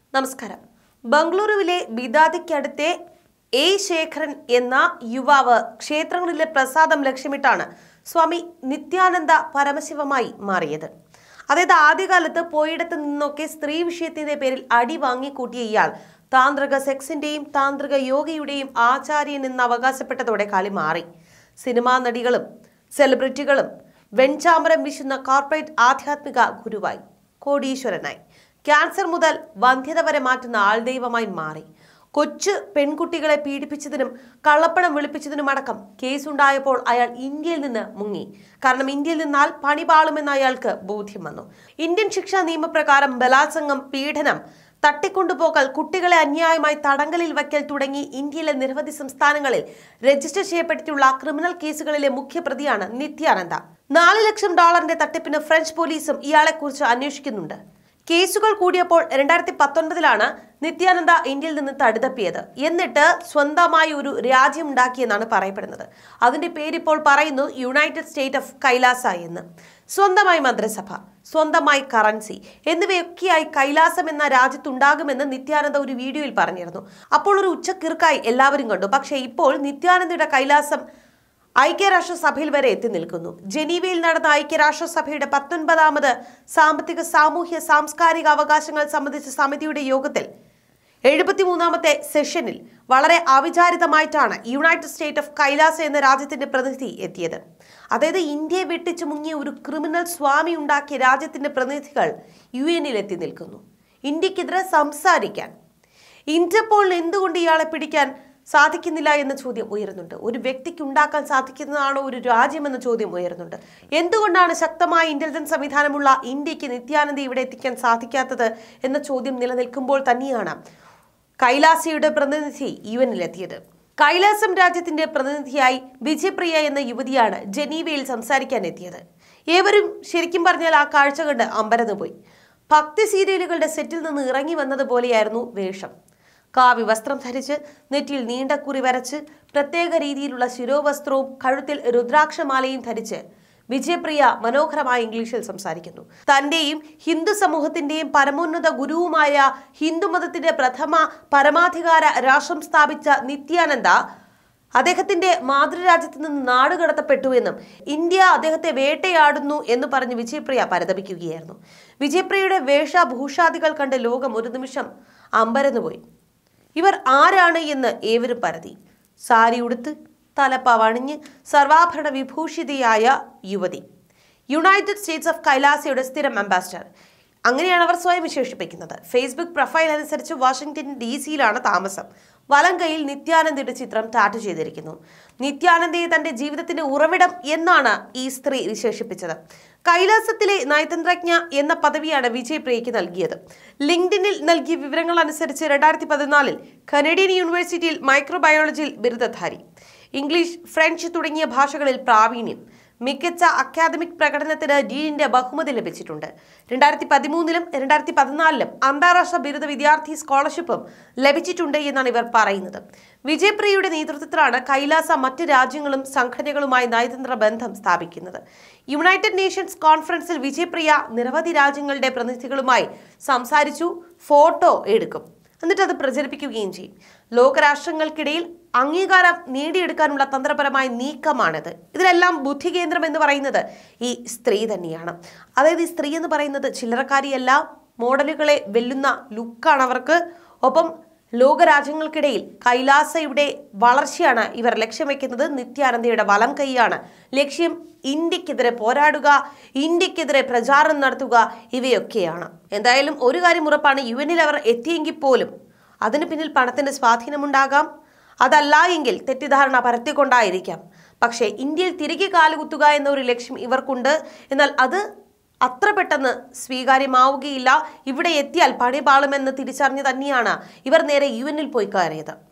നമസ്കാരം ബംഗളൂരുവിലെ ബിദാദിക്കടുത്തെ എ ശേഖരൻ എന്ന യുവാവ് ക്ഷേത്രങ്ങളിലെ പ്രസാദം ലക്ഷ്യമിട്ടാണ് സ്വാമി നിത്യാനന്ദ പരമശിവമായി മാറിയത് അതായത് ആദ്യകാലത്ത് പോയിടത്ത് നിന്നൊക്കെ സ്ത്രീ വിഷയത്തിന്റെ പേരിൽ അടി വാങ്ങിക്കൂട്ടിയ ഇയാൾ താന്ത്രിക സെക്സിന്റെയും താന്ത്രിക യോഗയുടെയും ആചാര്യൻ എന്ന് അവകാശപ്പെട്ടതോടെ കളി മാറി സിനിമാ നടികളും സെലിബ്രിറ്റികളും വെൺചാമരം വീശുന്ന കോർപ്പറേറ്റ് ആധ്യാത്മിക ഗുരുവായി കോടീശ്വരനായി ക്യാൻസർ മുതൽ വന്ധ്യത വരെ മാറ്റുന്ന ആൾദൈവമായി മാറി കൊച്ചു പെൺകുട്ടികളെ പീഡിപ്പിച്ചതിനും കള്ളപ്പണം വെളുപ്പിച്ചതിനുമടക്കം കേസുണ്ടായപ്പോൾ അയാൾ ഇന്ത്യയിൽ നിന്ന് മുങ്ങി കാരണം ഇന്ത്യയിൽ നിന്നാൽ പണി പാളുമെന്ന് അയാൾക്ക് ബോധ്യം വന്നു ഇന്ത്യൻ ശിക്ഷാ നിയമപ്രകാരം ബലാത്സംഗം പീഡനം തട്ടിക്കൊണ്ടുപോകൽ കുട്ടികളെ അന്യായമായി തടങ്കലിൽ വയ്ക്കൽ തുടങ്ങി ഇന്ത്യയിലെ നിരവധി സംസ്ഥാനങ്ങളിൽ രജിസ്റ്റർ ചെയ്യപ്പെട്ടിട്ടുള്ള ക്രിമിനൽ കേസുകളിലെ മുഖ്യപ്രതിയാണ് നിത്യാനന്ദ നാല് ലക്ഷം ഡോളറിന്റെ തട്ടിപ്പിന് ഫ്രഞ്ച് പോലീസും ഇയാളെക്കുറിച്ച് അന്വേഷിക്കുന്നുണ്ട് കേസുകൾ കൂടിയപ്പോൾ രണ്ടായിരത്തി പത്തൊൻപതിലാണ് നിത്യാനന്ദ ഇന്ത്യയിൽ നിന്ന് തടുതപ്പിയത് എന്നിട്ട് സ്വന്തമായി ഒരു രാജ്യം ഉണ്ടാക്കിയെന്നാണ് പറയപ്പെടുന്നത് അതിന്റെ പേരിപ്പോൾ പറയുന്നു യുണൈറ്റഡ് സ്റ്റേറ്റ് ഓഫ് കൈലാസ എന്ന് സ്വന്തമായി മന്ത്രിസഭ സ്വന്തമായി കറൻസി എന്നിവയൊക്കെയായി കൈലാസം എന്ന രാജ്യത്തുണ്ടാകുമെന്ന് നിത്യാനന്ദ ഒരു വീഡിയോയിൽ പറഞ്ഞിരുന്നു അപ്പോൾ ഒരു ഉച്ചക്കിർക്കായി എല്ലാവരും കണ്ടു പക്ഷേ ഇപ്പോൾ നിത്യാനന്ദയുടെ കൈലാസം ഐക്യരാഷ്ട്രസഭയിൽ വരെ എത്തി നിൽക്കുന്നു ജനീവയിൽ നടന്ന ഐക്യരാഷ്ട്രസഭയുടെ പത്തൊൻപതാമത് സാമ്പത്തിക സാമൂഹ്യ സാംസ്കാരിക അവകാശങ്ങൾ സംബന്ധിച്ച സമിതിയുടെ യോഗത്തിൽ എഴുപത്തിമൂന്നാമത്തെ സെഷനിൽ വളരെ അവിചാരിതമായിട്ടാണ് യുണൈറ്റഡ് സ്റ്റേറ്റ് ഓഫ് കൈലാസ എന്ന രാജ്യത്തിന്റെ പ്രതിനിധി എത്തിയത് അതായത് ഇന്ത്യയെ വെട്ടിച്ചു മുങ്ങിയ ഒരു ക്രിമിനൽ സ്വാമി ഉണ്ടാക്കിയ രാജ്യത്തിന്റെ പ്രതിനിധികൾ യു എനിൽ എത്തി നിൽക്കുന്നു ഇന്ത്യക്കെതിരെ സംസാരിക്കാൻ ഇന്റർപോളിന് എന്തുകൊണ്ട് ഇയാളെ പിടിക്കാൻ സാധിക്കുന്നില്ല എന്ന ചോദ്യം ഉയരുന്നുണ്ട് ഒരു വ്യക്തിക്ക് ഉണ്ടാക്കാൻ സാധിക്കുന്നതാണോ ഒരു രാജ്യം എന്ന ചോദ്യം ഉയരുന്നുണ്ട് എന്തുകൊണ്ടാണ് ശക്തമായ ഇന്റലിജൻസ് സംവിധാനമുള്ള ഇന്ത്യക്ക് നിത്യാനന്ദ ഇവിടെ എത്തിക്കാൻ സാധിക്കാത്തത് എന്ന ചോദ്യം നിലനിൽക്കുമ്പോൾ തന്നെയാണ് കൈലാസയുടെ പ്രതിനിധി യു എനിലെത്തിയത് കൈലാസം രാജ്യത്തിന്റെ പ്രതിനിധിയായി വിജയപ്രിയ എന്ന യുവതിയാണ് ജനീവയിൽ സംസാരിക്കാൻ എത്തിയത് ഏവരും ശരിക്കും പറഞ്ഞാൽ ആ കാഴ്ച കണ്ട് അമ്പരന്ന് പോയി ഭക്തി സീരിയലുകളുടെ സെറ്റിൽ നിന്ന് ഇറങ്ങി വന്നതുപോലെയായിരുന്നു വേഷം കാവി വസ്ത്രം ധരിച്ച് നെറ്റിയിൽ നീണ്ട കുറി വരച്ച് പ്രത്യേക രീതിയിലുള്ള ശിരോവസ്ത്രവും കഴുത്തിൽ രുദ്രാക്ഷമാലയും ധരിച്ച് വിജയപ്രിയ മനോഹരമായ ഇംഗ്ലീഷിൽ സംസാരിക്കുന്നു തന്റെയും ഹിന്ദു സമൂഹത്തിന്റെയും പരമോന്നത ഗുരുവുമായ ഹിന്ദുമതത്തിന്റെ പ്രഥമ പരമാധികാര രാഷ്ട്രം സ്ഥാപിച്ച നിത്യാനന്ദ അദ്ദേഹത്തിന്റെ മാതൃരാജ്യത്ത് നിന്ന് നാടുകടത്തപ്പെട്ടു എന്നും ഇന്ത്യ അദ്ദേഹത്തെ വേട്ടയാടുന്നു എന്ന് പറഞ്ഞ് വിജയപ്രിയ പരതപിക്കുകയായിരുന്നു വിജയപ്രിയയുടെ വേഷഭൂഷാദികൾ കണ്ട് ലോകം ഒരു നിമിഷം അമ്പരന്നുപോയി ഇവർ ആരാണ് എന്ന് ഏവരും പരതി സാരി ഉടുത്ത് തലപ്പാവണിഞ്ഞ് സർവാഭരണ വിഭൂഷിതയായ യുവതി യുണൈറ്റഡ് സ്റ്റേറ്റ്സ് ഓഫ് കൈലാസയുടെ സ്ഥിരം അംബാസിഡർ അങ്ങനെയാണ് അവർ സ്വയം വിശേഷിപ്പിക്കുന്നത് ഫേസ്ബുക്ക് പ്രൊഫൈൽ അനുസരിച്ച് വാഷിംഗ്ടൺ ഡി സിയിലാണ് താമസം വലം കൈയിൽ നിത്യാനന്ദയുടെ ചിത്രം ടാറ്റു ചെയ്തിരിക്കുന്നു നിത്യാനന്ദയെ തന്റെ ജീവിതത്തിന്റെ ഉറവിടം എന്നാണ് ഈ സ്ത്രീ വിശേഷിപ്പിച്ചത് കൈലാസത്തിലെ നയതന്ത്രജ്ഞ എന്ന പദവിയാണ് വിജയപ്രിയയ്ക്ക് നൽകിയത് ലിങ്ക്ഡിനിൽ നൽകിയ വിവരങ്ങൾ അനുസരിച്ച് രണ്ടായിരത്തി പതിനാലിൽ കനേഡിയൻ യൂണിവേഴ്സിറ്റിയിൽ മൈക്രോബയോളജിയിൽ ബിരുദധാരി ഇംഗ്ലീഷ് ഫ്രഞ്ച് തുടങ്ങിയ ഭാഷകളിൽ പ്രാവീണ്യം മികച്ച അക്കാദമിക് പ്രകടനത്തിന് ഡീനിന്റെ ബഹുമതി ലഭിച്ചിട്ടുണ്ട് രണ്ടായിരത്തി പതിമൂന്നിലും രണ്ടായിരത്തി പതിനാലിലും അന്താരാഷ്ട്ര ബിരുദ വിദ്യാർത്ഥി സ്കോളർഷിപ്പും ലഭിച്ചിട്ടുണ്ട് എന്നാണ് ഇവർ പറയുന്നത് വിജയപ്രിയയുടെ നേതൃത്വത്തിലാണ് കൈലാസ മറ്റ് രാജ്യങ്ങളും സംഘടനകളുമായി നയതന്ത്ര ബന്ധം സ്ഥാപിക്കുന്നത് യുണൈറ്റഡ് നേഷൻസ് കോൺഫറൻസിൽ വിജയപ്രിയ നിരവധി രാജ്യങ്ങളുടെ പ്രതിനിധികളുമായി സംസാരിച്ചു ഫോട്ടോ എടുക്കും എന്നിട്ട് അത് പ്രചരിപ്പിക്കുകയും ചെയ്യും ലോകരാഷ്ട്രങ്ങൾക്കിടയിൽ അംഗീകാരം നേടിയെടുക്കാനുള്ള തന്ത്രപരമായ നീക്കമാണിത് ഇതിലെല്ലാം ബുദ്ധികേന്ദ്രം എന്ന് പറയുന്നത് ഈ സ്ത്രീ തന്നെയാണ് അതായത് ഈ സ്ത്രീ എന്ന് പറയുന്നത് ചില്ലറക്കാരിയല്ല മോഡലുകളെ വെല്ലുന്ന ലുക്കാണ് അവർക്ക് ഒപ്പം ലോകരാജ്യങ്ങൾക്കിടയിൽ കൈലാസയുടെ വളർച്ചയാണ് ഇവർ ലക്ഷ്യം വെക്കുന്നത് നിത്യാനന്ദയുടെ വലം കൈയാണ് ലക്ഷ്യം ഇന്ത്യക്കെതിരെ പോരാടുക ഇന്ത്യക്കെതിരെ പ്രചാരണം നടത്തുക ഇവയൊക്കെയാണ് എന്തായാലും ഒരു കാര്യം ഉറപ്പാണ് യു എനിൽ അവർ എത്തിയെങ്കിൽ പോലും അതിന് പിന്നിൽ പണത്തിന്റെ സ്വാധീനമുണ്ടാകാം അതല്ല എങ്കിൽ തെറ്റിദ്ധാരണ പരത്തിക്കൊണ്ടായിരിക്കാം പക്ഷേ ഇന്ത്യയിൽ തിരികെ കാലുകുത്തുക എന്ന ഒരു ലക്ഷ്യം ഇവർക്കുണ്ട് എന്നാൽ അത് അത്ര പെട്ടെന്ന് സ്വീകാര്യമാവുകയില്ല ഇവിടെ എത്തിയാൽ പണി പാളുമെന്ന് തിരിച്ചറിഞ്ഞു തന്നെയാണ് ഇവർ നേരെ യു എന്നിൽ പോയി കയറിയത്